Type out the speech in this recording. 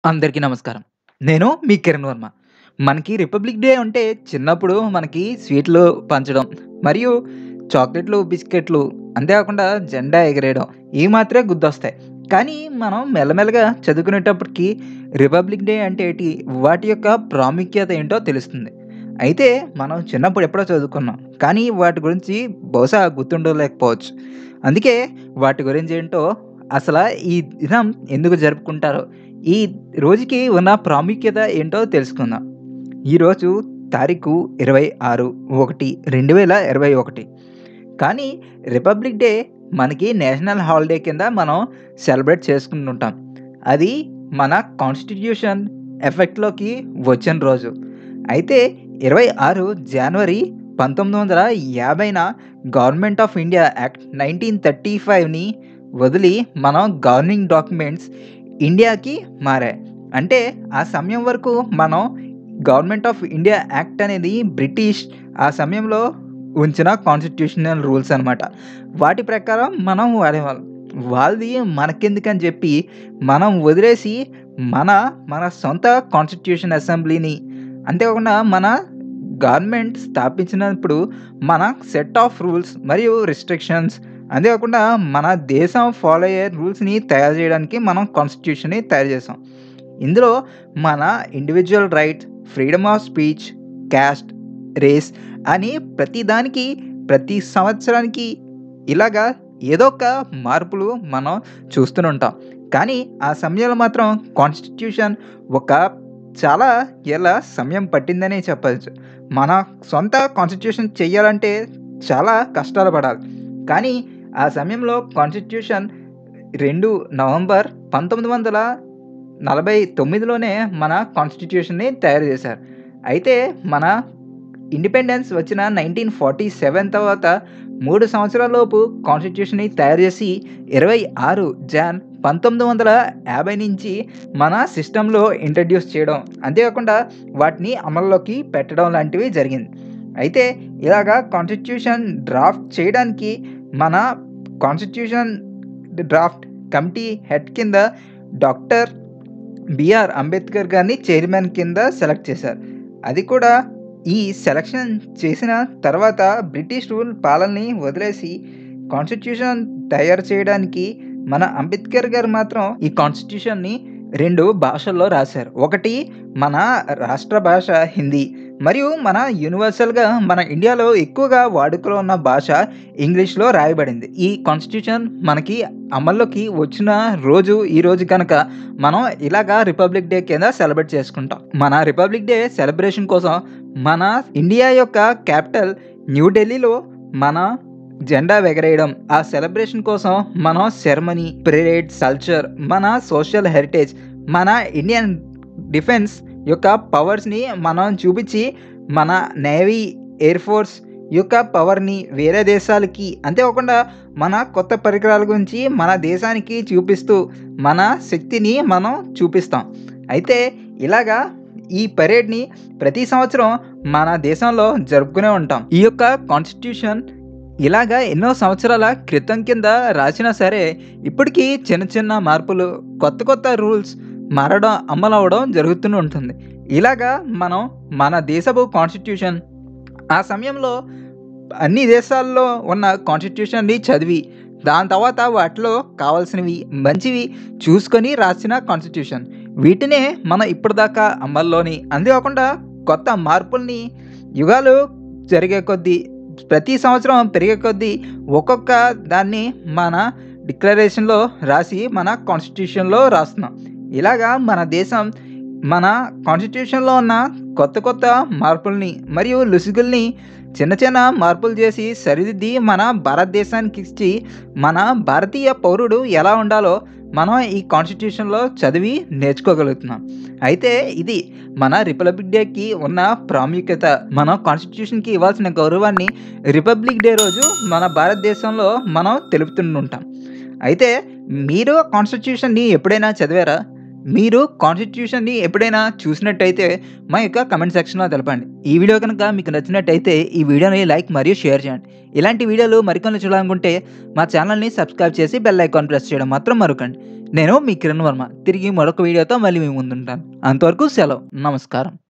అందరికీ నమస్కారం. నేను మీ కిరణ్ వర్మ. మనకి రిపబ్లిక్ డే అంటే చిన్నప్పుడు మనకి స్వీట్లు పంచడం, మరియు చాక్లెట్‌లు, బిస్కెట్‌లు అంతేకాకుండా జెండా ఎగరేయడం ఇవి మాత్రమే గుర్తొస్తాయి. కానీ మనం మెల్లమెల్లగా చదువుకునేటప్పటికి రిపబ్లిక్ డే అంటే ఏటి? వాటి యొక్క ప్రాముఖ్యత ఏంటో తెలుస్తుంది. అయితే మనం చిన్నప్పుడు ఎప్పుడో చదువుకున్నాం. కానీ వాటి గురించి బహుశా గుర్తుండలేకపోవచ్చు. అందుకే వాటి గురించి ఏంటో అసల ఈ దినం ఎందుకు జరుపుకుంటారో, ఈ రోజుకి ఉన్న ప్రాముఖ్యత ఏంటో తెలుసుకుందాం. ఈరోజు తారీఖు 26/1/2021 కానీ రిపబ్లిక్ డే మనకి నేషనల్ హాలిడే కింద మనం సెలబ్రేట్ చేసుకుంటుంటాం. అది మన కాన్స్టిట్యూషన్ ఎఫెక్ట్‌లోకి వచ్చిన రోజు. అయితే 26 జనవరి 1950న గవర్నమెంట్ ఆఫ్ ఇండియా యాక్ట్ 1935ని వదిలి మనం గవర్నింగ్ డాక్యుమెంట్స్ ఇండియాకి మారాయి. అంటే ఆ సమయం వరకు మనం గవర్నమెంట్ ఆఫ్ ఇండియా యాక్ట్ అనేది బ్రిటిష్ ఆ సమయంలో ఉంచిన కాన్స్టిట్యూషనల్ రూల్స్ అనమాట. వాటి ప్రకారం మనం వాడేవాళ్ళం. వాళ్ళది మనకెందుకని చెప్పి మనం వదిలేసి మన, మన సొంత కాన్స్టిట్యూషన్ అసెంబ్లీని అంతేకాకుండా మన గవర్నమెంట్ స్థాపించినప్పుడు మన సెట్ ఆఫ్ రూల్స్ మరియు రిస్ట్రిక్షన్స్ అంతేకాకుండా మన దేశం ఫాలో అయ్యే రూల్స్‌ని తయారు చేయడానికి మనం కాన్స్టిట్యూషన్‌ని తయారు చేసాం. ఇందులో మన individual rights, freedom of speech, caste, race అని ప్రతి దానికి ప్రతి సంవత్సరానికి ఇలాగా ఏదో ఒక మార్పులు మనం చూస్తూనే ఉంటాం. కానీ ఆ సమయంలో మాత్రం కాన్స్టిట్యూషన్ ఒక చాలా ఏళ్ల సమయం పట్టిందనే చెప్పొచ్చు. మన సొంత కాన్స్టిట్యూషన్ చేయాలంటే చాలా కష్టాలు పడాలి. కానీ ఆ సమయంలో కాన్స్టిట్యూషన్ 2 నవంబర్ 1949లోనే మన కాన్స్టిట్యూషన్‌ని తయారు చేశారు. అయితే మన ఇండిపెండెన్స్ వచ్చిన 1947 తర్వాత 3 సంవత్సరాలలోపు కాన్స్టిట్యూషన్‌ని తయారు చేసి 26 జాన్ 1950 నుంచి మన సిస్టమ్‌లో ఇంట్రొడ్యూస్ చేయడం, అంతేకాకుండా వాటిని అమల్లోకి పెట్టడం లాంటివి జరిగింది. అయితే ఇలాగా కాన్స్టిట్యూషన్ డ్రాఫ్ట్ చేయడానికి మన కాన్స్టిట్యూషన్ డ్రాఫ్ట్ కమిటీ హెడ్ కింద డాక్టర్ బిఆర్ అంబేద్కర్ గారిని చైర్మన్ కింద సెలెక్ట్ చేశారు. అది కూడా ఈ సెలక్షన్ చేసిన తర్వాత బ్రిటిష్ రూల్ పాలనని వదిలేసి కాన్స్టిట్యూషన్ తయారు చేయడానికి మన అంబేద్కర్ గారు మాత్రం ఈ కాన్స్టిట్యూషన్‌ని 2 భాషల్లో రాశారు. ఒకటి మన రాష్ట్ర భాష హిందీ మరియు మన యూనివర్సల్‌గా మన ఇండియాలో ఎక్కువగా వాడుకలో ఉన్న భాష ఇంగ్లీష్‌లో రాయబడింది. ఈ కాన్స్టిట్యూషన్ మనకి అమల్లోకి వచ్చిన రోజు ఈ రోజు కనుక మనం ఇలాగా రిపబ్లిక్ డే కింద సెలబ్రేట్ చేసుకుంటాం. మన రిపబ్లిక్ డే సెలబ్రేషన్ కోసం మన ఇండియా యొక్క క్యాపిటల్ న్యూ ఢిల్లీలో మన జెండా ఎగరేయడం, ఆ సెలబ్రేషన్ కోసం మనం సెరమనీ, పరేడ్, కల్చర్, మన సోషల్ హెరిటేజ్, మన ఇండియన్ డిఫెన్స్ యొక్క పవర్స్‌ని మనం చూపించి మన నేవీ, ఎయిర్ ఫోర్స్ యొక్క పవర్‌ని వేరే దేశాలకి అంతేకాకుండా మన కొత్త పరికరాల గురించి మన దేశానికి చూపిస్తూ మన శక్తిని మనం చూపిస్తాం. అయితే ఇలాగా ఈ పరేడ్‌ని ప్రతి సంవత్సరం మన దేశంలో జరుపుకునే ఉంటాం. ఈ యొక్క కాన్స్టిట్యూషన్ ఇలాగా ఎన్నో సంవత్సరాల క్రితం కింద రాసినా సరే ఇప్పటికి చిన్న చిన్న మార్పులు, కొత్త కొత్త రూల్స్ మారడం, అమలవ్వడం జరుగుతూనే ఉంటుంది. ఇలాగా మనం మన దేశపు కాన్స్టిట్యూషన్ ఆ సమయంలో అన్ని దేశాల్లో ఉన్న కాన్స్టిట్యూషన్‌ని చదివి దాని తర్వాత వాటిలో కావాల్సినవి, మంచివి చూసుకొని రాసిన కాన్స్టిట్యూషన్. వీటినే మనం ఇప్పటిదాకా అమల్లోని అంతేకాకుండా కొత్త మార్పుల్ని యుగాలు జరిగే కొద్దీ ప్రతి సంవత్సరం పెరిగే కొద్దీ ఒక్కొక్క దాన్ని మన డిక్లరేషన్‌లో రాసి మన కాన్స్టిట్యూషన్‌లో రాస్తున్నాం. ఇలాగా మన దేశం మన కాన్స్టిట్యూషన్‌లో ఉన్న కొత్త కొత్త మార్పుల్ని మరియు లొసుగుల్ని చిన్న చిన్న మార్పులు చేసి సరిదిద్ది మన భారతదేశానికి ఇచ్చి మన భారతీయ పౌరుడు ఎలా ఉండాలో మనం ఈ కాన్స్టిట్యూషన్‌లో చదివి నేర్చుకోగలుగుతున్నాం. అయితే ఇది మన రిపబ్లిక్ డేకి ఉన్న ప్రాముఖ్యత. మన కాన్స్టిట్యూషన్‌కి ఇవ్వాల్సిన గౌరవాన్ని రిపబ్లిక్ డే రోజు మన భారతదేశంలో మనం తెలుపుతుంటాం. అయితే మీరు కాన్స్టిట్యూషన్‌ని ఎప్పుడైనా చదివారా? మీరు కాన్స్టిట్యూషన్‌ని ఎప్పుడైనా చూసినట్టయితే మా యొక్క కామెంట్ సెక్షన్‌లో తెలపండి. ఈ వీడియో కనుక మీకు నచ్చినట్టయితే ఈ వీడియోని లైక్ మరియు షేర్ చేయండి. ఇలాంటి వీడియోలు మరికొన్ని చూడాలనుకుంటే మా ఛానల్‌ని సబ్స్క్రైబ్ చేసి బెల్ ఐకాన్ ప్రెస్ చేయడం మాత్రం మరవకండి. నేను మీ కిరణ్ వర్మ తిరిగి మరొక వీడియోతో మళ్ళీ మీ ముందుంటాను అంతవరకు సెలవు నమస్కారం